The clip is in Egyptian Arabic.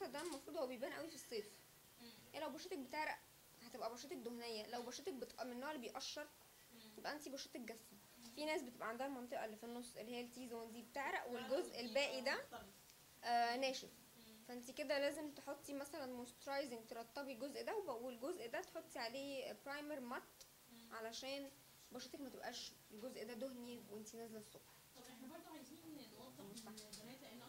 المقطع ده المفروض هو بيبان قوي في الصيف مم. يعني لو بشرتك بتعرق هتبقى بشرتك دهنيه لو بشرتك بت... من النوع اللي بيقشر يبقى انت بشرتك جافه في ناس بتبقى عندها المنطقه اللي في النص اللي هي التي زون دي بتعرق والجزء الباقي ده مختلف. آه ناشف مم. فانت كده لازم تحطي مثلا مويسترايزنج ترطبي الجزء ده وب- والجزء ده تحطي عليه برايمر مات مم. علشان بشرتك ما تبقاش الجزء ده دهني وانت نازله الصبح طب احنا برضو عايزين نوضح مصلحة. للبنات لان